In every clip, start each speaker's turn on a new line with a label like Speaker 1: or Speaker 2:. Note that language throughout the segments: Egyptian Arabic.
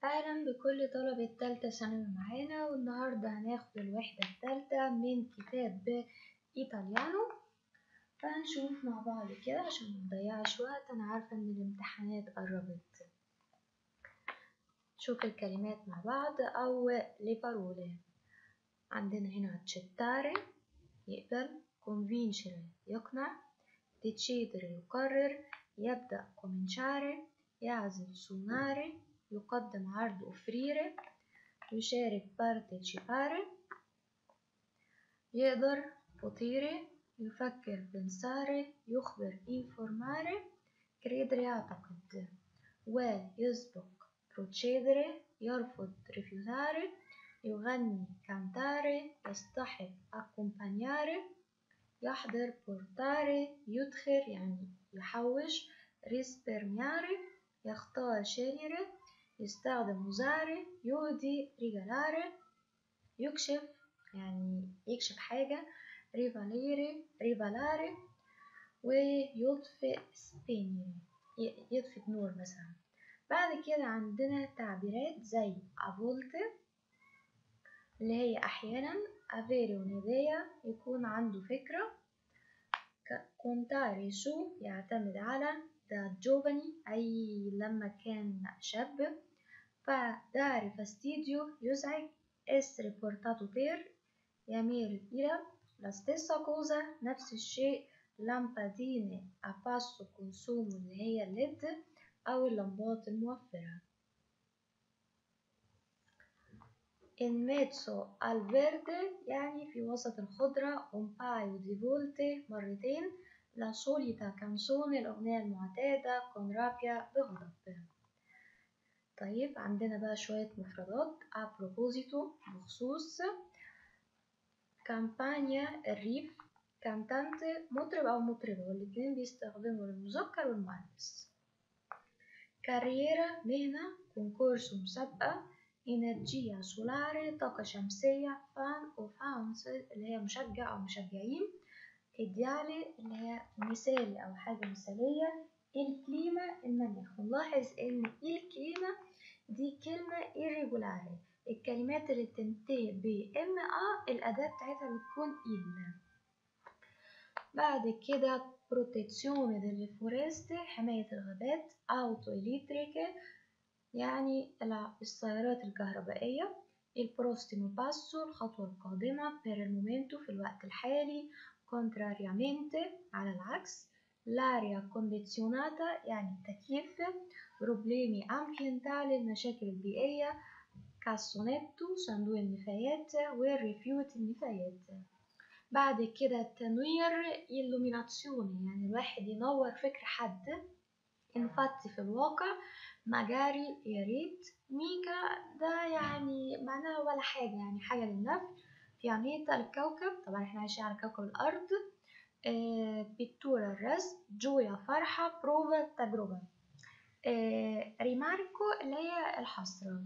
Speaker 1: أهلا بكل طلبة تالتة ثانوي معانا والنهاردة هناخد الوحدة التالتة من كتاب إيطاليانو فهنشوف مع بعض كده عشان منضيعش وقت أنا عارفة إن الامتحانات قربت نشوف الكلمات مع بعض أو لي بارولي عندنا هنا accettare يقبل convincere يقنع decidere يقرر يبدأ cominciare يعزف suonare يقدم عرض أوفريري يشارك partecipare يقدر بوتيري يفكر بنساري يخبر informare credere يعتقد ويسبق procedere يرفض refusare يغني cantare يصطحب accompagnare يحضر portare يدخر يعني يحوش risparmiare يختار scegliere يستخدم مزارع يهدي ريجالاري يكشف يعني يكشف حاجة ريفاليري ريفالاري ويطفئ سبينيري يطفئ نور مثلا بعد كده عندنا تعبيرات زي افولت اللي هي احيانا افيري ونيديا يكون عنده فكرة كونتاري سو يعتمد على دا جوفاني أي لما كان شاب فدار فاستيديو يزعج اس ريبورتاتو بير يميل إلى la stessa cosa نفس الشيء لامباديني أباسو كونسومو اللي هي الليد أو اللمبات الموفرة in mezzo al verde يعني في وسط الخضرة un paio di volte مرتين لا solita canzone الأغنية المعتادة con rabbia بغضب طيب عندنا بقى شوية مفردات a proposito بخصوص كامبانيا الريف كانتانت مطرب أو مطربة والاتنين بيستخدموا المذكر والمؤنث كاريرا مهنة كونكورس مسابقة إنرجيا سولاري طاقة شمسية فان أو فانس اللي هي مشجع أو مشجعين إيديالي اللي هي مثالي أو حاجة مثالية الكليمة المناخ ونلاحظ إن الكليمة دي كلمة irregolare الكلمات اللي تنتهي ب ام ا الأداة بتاعتها بتكون إل بعد كده بروتيزيوني دelle foreste حماية الغابات أوتو إليتريكي يعني السيارات الكهربائية البروستيمو باسو الخطوة القادمة per il momento في الوقت الحالي contrariamente على العكس l'aria condizionata يعني التكييف problemi ambientali المشاكل البيئية كاسونيتو صندوق النفايات والريفيوت النفايات بعد كده التنوير illuminazione يعني الواحد ينور فكر حد انفتي في الواقع مجاري يا ريت ميكا ده يعني معناها ولا حاجة يعني حاجة للنفي بيانيتا الكوكب طبعا احنا عايشين على كوكب الأرض آه بيتورا الرسم جويا فرحة بروفا تجربة آه ريماركو اللي هي الحسرة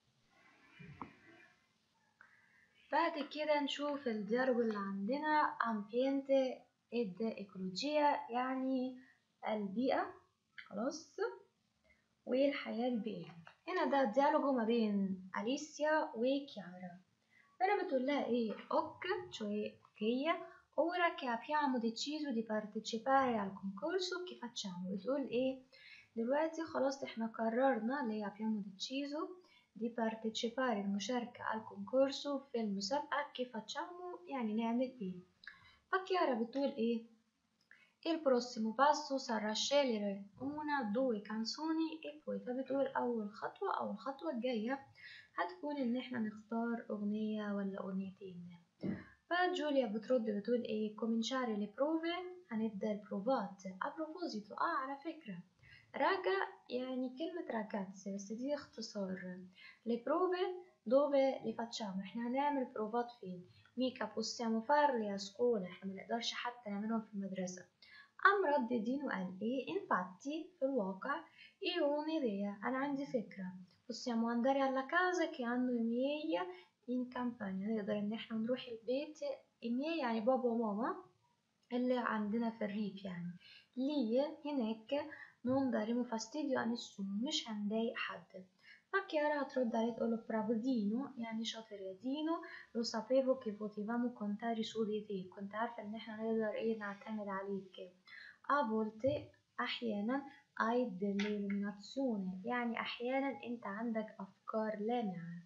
Speaker 1: بعد كده نشوف الديالوج اللي عندنا امبينتي اد ايكولوجيا يعني البيئة خلاص والحياة البيئية هنا ده ديالوج ما بين أليسيا وكيارا فأنا بتقول لها إيه أوك cioè che ora che abbiamo deciso di partecipare al concorso che facciamo بتقول إيه دلوقتي خلاص إحنا قررنا اللي هي abbiamo deciso di partecipare المشاركة al concorso في المسابقة che facciamo يعني نعمل إيه فكيارا بتقول إيه il prossimo passo sarà scegliere una due canzoni e poi فبتقول أول خطوة أو الخطوة الجاية هتكون إن إحنا نختار أغنية ولا أغنيتين فجوليا بترد بتقول إيه cominciare le prove هنبدأ البروفات a proposito آه على فكرة راجع يعني كلمة راجاتسي بس دي اختصار le prove dove le facciamo إحنا هنعمل بروفات فين ميكا possiamo farle a scuola إحنا منقدرش حتى نعملهم في المدرسة قام رد دين وقال ايه infatti في الواقع io ho un'idea أنا عندي فكرة possiamo andare alla casa che hanno i miei in campagna نقدر إن احنا نروح البيت المية يعني بابا وماما اللي عندنا في الريف يعني ليه هناك non daremo fastidio a nessuno مش هنضايق حد فكيارا هترد عليه تقوله برافو دينو يعني شاطر يا دينو لو سابيفو كي بوتيفامو كونتاري سو دي تي كنت عارفة ان احنا نقدر ايه نعتمد عليك افولتي احيانا اي ديليميناتسيوني يعني احيانا انت عندك افكار لامعة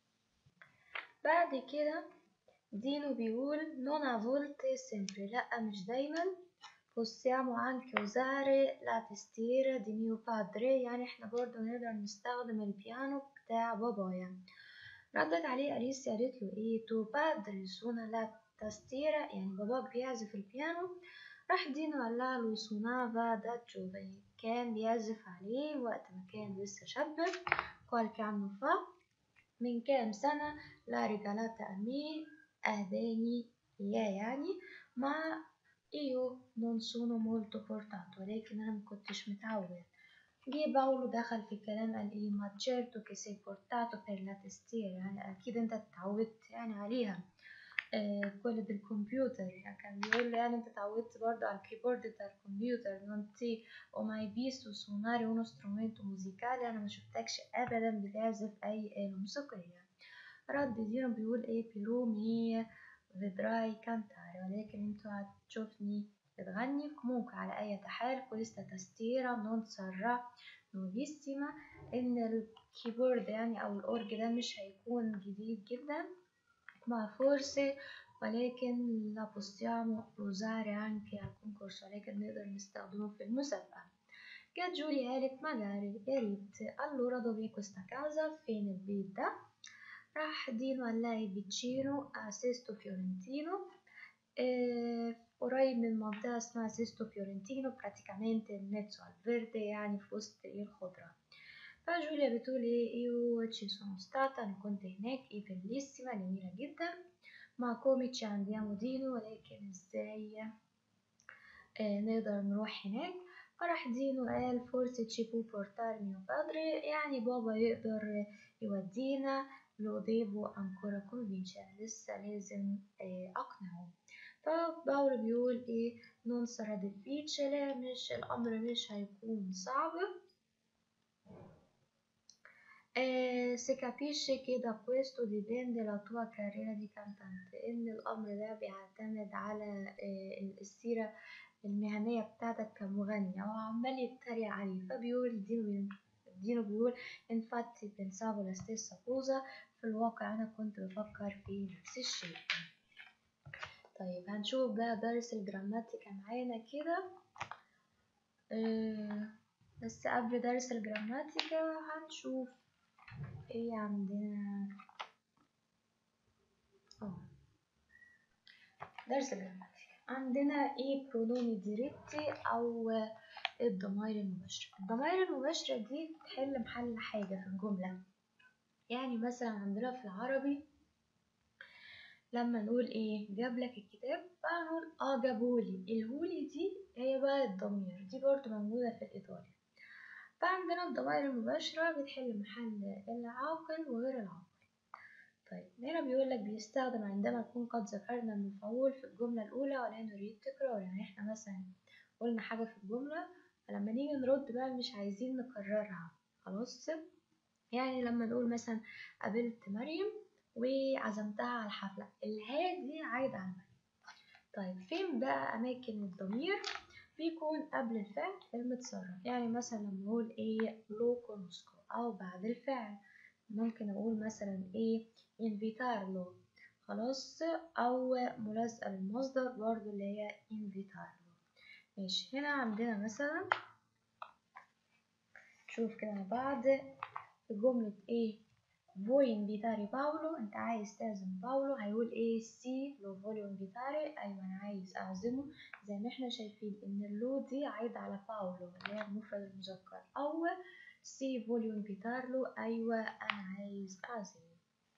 Speaker 1: بعد كده دينو بيقول non a volte sempre لا مش دايما possiamo anche usare la tastiera di mio padre يعني احنا برضو نقدر نستخدم البيانو بتاع بابايا ردت عليه أليسيا قالت له ايه تو بادر suona la tastiera يعني باباك بيعزف البيانو راح دينو قال لها لو سونافا دا جوفي كان بيعزف عليه وقت ما كان لسه شاب qualche anno fa من كام سنة لا رجالات أمي أهداني إياه يعني مع إيو نون سونو مولتو بورتاتو ولكن أنا مكنتش متعود جه باولو دخل في الكلام قال إيه ما تشيرتو كي سي بورتاتو بير لا تستير يعني أكيد أنت اتعودت يعني عليها آه كل بالكمبيوتر يعني كان بيقول له يعني أنت اتعودت برضه على الكيبورد بتاع الكمبيوتر نونتي وماي بيستو سوناري اونو سترومنتو موزيكالي أنا ما شفتكش أبدا بتعزف أي آلة موسيقية رد دينو بيقول ايه بيرو مي فيدراي كانتاري ولكن انتوا هتشوفني بتغني كموك على أي حال كوليستا تستيرا نون سرا نوفيسيما إن الكيبورد يعني أو الأورج ده مش هيكون جديد جدا مع فورسي ولكن لا possiamo usare anche al concorso ولكن نقدر نستخدمه في المسابقة جت جولي قالت مجاري يا ريت allora dove questa casa فين البيت ده راح دينو قال لها فيتشينو سيستو فيورنتينو آه قريب من منطقة اسمها سيستو فيورنتينو براتيكامنت ميتسو الفيردي يعني في وسط الخضرة فجوليا بتقول ايه ايو تشي سونو ستاتا انا كنت هناك ايه بليسيما جميلة جدا مع كوميتشي عنديامو دينو ولكن ازاي آه نقدر نروح هناك فراح دينو قال فورسة تشيبو بورتار ميو بادري يعني بابا يقدر يودينا لو ديفو أنكورا كونفينشن لسه لازم أقنعه فباولو بيقول إيه نون سارا ديفيتشيلي مش الأمر مش هيكون صعب si capisce che da questo dipende la tua carriera di cantante إن الأمر ده بيعتمد على السيرة المهنية بتاعتك كمغني هو عمال يتريق عليه فبيقول دينو دينو بيقول infatti pensavo la stessa cosa في الواقع أنا كنت بفكر في نفس الشيء طيب هنشوف بقى درس الجراماتيكا معانا كده أه بس قبل درس الجراماتيكا هنشوف ايه عندنا اه درس الجراماتيكا عندنا ايه برونومي ديريكتي او الضمائر المباشرة الضمائر المباشرة دي تحل محل حاجة في الجملة يعني مثلا عندنا في العربي لما نقول ايه جاب لك الكتاب فنقول اه جابولي الهولي دي هي بقى الضمير دي برضو موجودة في الإيطالي فعندنا الضمائر المباشرة بتحل محل العاقل وغير العاقل طيب هنا بيقول لك بيستخدم عندما نكون قد ذكرنا المفعول في الجملة الأولى ولا نريد تكرار يعني احنا مثلا قلنا حاجة في الجملة فلما نيجي نرد بقى مش عايزين نكررها خلاص يعني لما نقول مثلا قابلت مريم وعزمتها على الحفلة الها دي عايدة على مريم طيب فين بقى أماكن الضمير بيكون قبل الفعل المتصرف يعني مثلا لما نقول ايه لو كونسكو أو بعد الفعل ممكن أقول مثلا ايه invitarlo خلاص أو ملازقة للمصدر برضو اللي هي invitarlo ماشي هنا عندنا مثلا شوف كده مع بعض جملة ايه vuoi invitare باولو انت عايز تعزم باولو هيقول ايه سي لو فوليو invitare ايوه انا عايز اعزمه زي ما احنا شايفين ان اللو دي عايدة على باولو اللي هي المفرد المذكر او سي فوليو invitarlo ايوه انا عايز اعزمه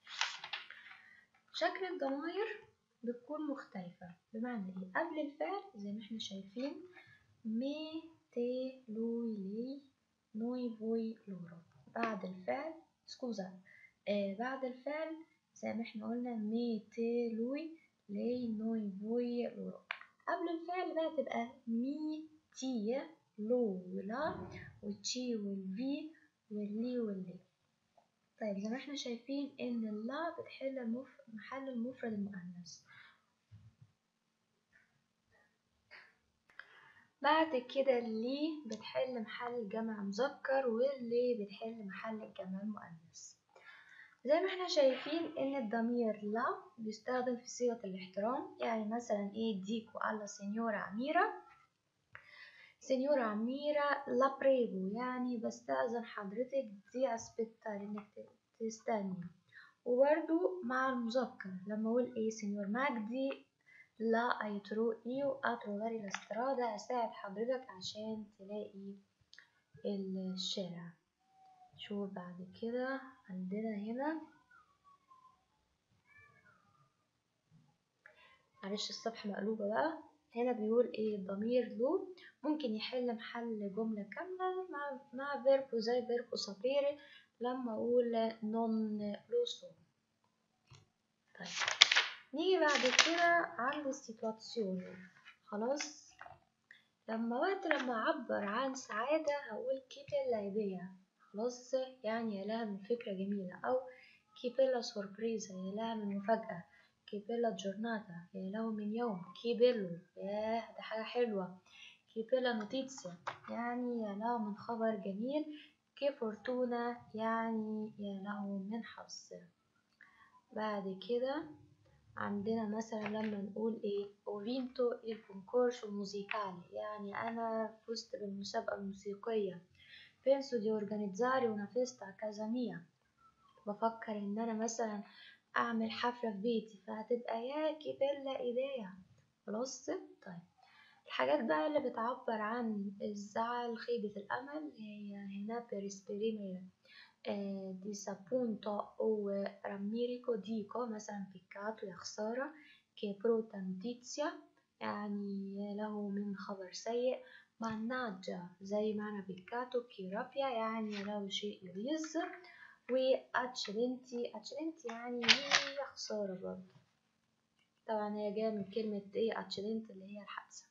Speaker 1: شكل الضمائر بتكون مختلفة بمعنى ايه قبل الفعل زي ما احنا شايفين مي تي لوي لي نوي فوي لورو بعد الفعل سكوزا آه بعد الفعل زي ما احنا قلنا مي تي لوي لي نوي فوي لورو قبل الفعل بقى تبقى مي تي لو ولا وتشي والفي واللي واللي طيب زي ما احنا شايفين ان اللا بتحل المف... محل المفرد المؤنث بعد كده اللي بتحل محل جمع مذكر واللي بتحل محل الجمع المؤنث زي ما احنا شايفين ان الضمير لا بيستخدم في صيغة الاحترام يعني مثلا ايه ديكو alla سينيورا أميرة سينيورا أميرة لا بريغو يعني بستأذن حضرتك دي أسبكتار انك تستني وبرده مع المذكر لما اقول ايه سينيور مجدي لا ايترو ايو اتروفاري لاسترادا اساعد حضرتك عشان تلاقي الشارع شوف بعد كده عندنا هنا معلش الصفحة مقلوبة بقى هنا بيقول ايه الضمير لو ممكن يحل محل جملة كاملة مع مع فيربو زي فيربو سابيري لما اقول نون لو سو طيب نيجي بعد كده عند السيتواتسيون خلاص لما وقت لما اعبر عن سعادة هقول كيبل لايبيا خلاص يعني يا لها من فكرة جميلة أو كيبيلا سوربريزا يا لها من مفاجأة كيبيلا جورناتا يا له من يوم كيبيلو ياه ده حاجة حلوة كيبيلا نوتيتسيا يعني يا له من خبر جميل كي فورتونا يعني يا له من حظ بعد كده عندنا مثلا لما نقول ايه اوفينتو الكونكورسو موزيكالي يعني انا فزت بالمسابقة الموسيقية penso di organizzare una festa a casa mia بفكر ان انا مثلا اعمل حفلة في بيتي فهتبقى يا كبيرلا ايديا خلاص طيب الحاجات بقى اللي بتعبر عن الزعل خيبة الامل هي هنا بيرسبريمير disappunto o rammirico dico مثلا peccato يا خسارة che brutta notizia يعني له من خبر سيء mannaggia زي معنى بيكاتو كيرابيا يعني له شيء يغيظ واتشلنتي اتشلنتي يعني هي خسارة برضه طبعا هي جاية من كلمة ايه اتشلنت اللي هي الحادثة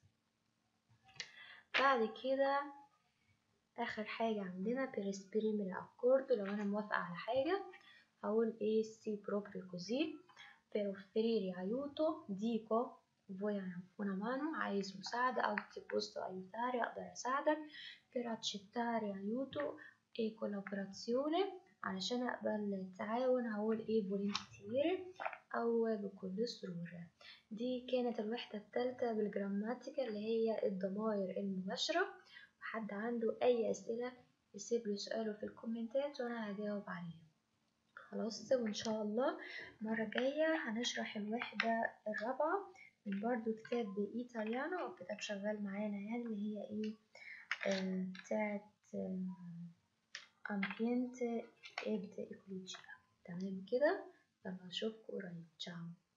Speaker 1: بعد كده اخر حاجة عندنا بيرسبريمي اكورد لو انا موافقة على حاجة هقول ايه سي بروبري كوزي per offrire aiuto dico vuoi una mano عايز مساعدة أو ti posso aiutare أقدر أساعدك per accettare aiuto e collaborazione علشان أقبل التعاون هقول إيه volentieri أو بكل سرور دي كانت الوحدة الثالثة بالجراماتيكا اللي هي الضمائر المباشرة وحد عنده أي أسئلة يسيب لي سؤاله في الكومنتات وأنا هجاوب عليه خلاص وإن شاء الله المرة الجاية هنشرح الوحدة الرابعة من برضو كتاب بإيطاليانو أو كتاب شغال معانا يعني اللي هي إيه آه بتاعت آه أمبينت إد إيكولوجيا تمام كده يلا أشوفكوا قريب تشاو